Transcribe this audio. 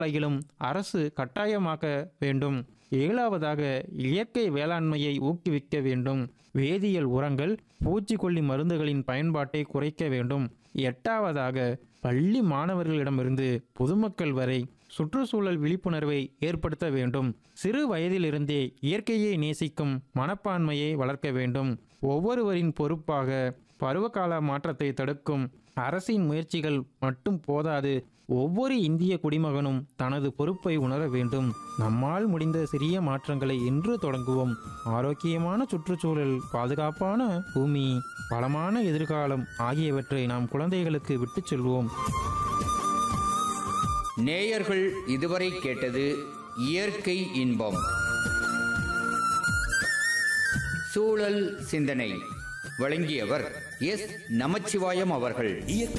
முறையிலும் அரசு கட்டாயமாக்க வேண்டும் ஏழாவதாக இயற்கை வேளாண்மையை ஊக்குவிக்க வேண்டும் வேதியியல் உரங்கள் பூச்சிக்கொல்லி மருந்துகளின் பயன்பாட்டை குறைக்க வேண்டும் எட்டாவதாக பள்ளி மாணவர்களிடமிருந்து பொதுமக்கள் வரை சுற்றுச்சூழல் விழிப்புணர்வை ஏற்படுத்த வேண்டும் சிறு வயதிலிருந்தே இயற்கையை நேசிக்கும் மனப்பான்மையை வளர்க்க வேண்டும் ஒவ்வொருவரின் பொறுப்பாக பருவகால மாற்றத்தை தடுக்கும் அரசின் முயற்சிகள் மட்டும் போதாது ஒவ்வொரு இந்திய குடிமகனும் தனது பொறுப்பை உணர வேண்டும் நம்மால் முடிந்த சிறிய மாற்றங்களை இன்று தொடங்குவோம் ஆரோக்கியமான சுற்றுச்சூழல் பாதுகாப்பான பூமி வளமான எதிர்காலம் ஆகியவற்றை நாம் குழந்தைகளுக்கு விட்டுச் செல்வோம் நேயர்கள் இதுவரை கேட்டது இயற்கை இன்பம் சூழல் சிந்தனை வழங்கியவர் எஸ் நமச்சிவாயம் அவர்கள் இயற்கை